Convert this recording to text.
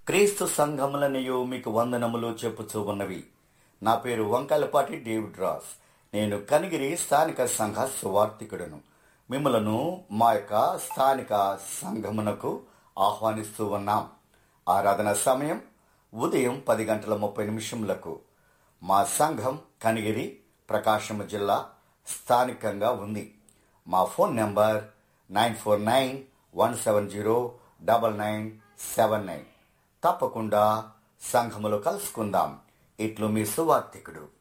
క్రీస్తు సంఘములనియు మీకు వందనములు చెప్పుచూ ఉన్నవి నా పేరు వంకలపాటి డేవిడ్ రాస్ నేను కనిగిరి స్థానిక సంఘ సువార్థికుడను మిమ్మలను మా యొక్క స్థానిక సంఘమునకు ఆహ్వానిస్తూ ఉన్నాం ఆరాధన సమయం ఉదయం పది గంటల ముప్పై నిమిషములకు మా సంఘం కనిగిరి ప్రకాశం జిల్లా స్థానికంగా ఉంది మా phone number nine four nine one seven zero double nine seven nine తప్పకుండా సంఘములో కలుసుకుందాం ఇట్లు మీ సువార్థికుడు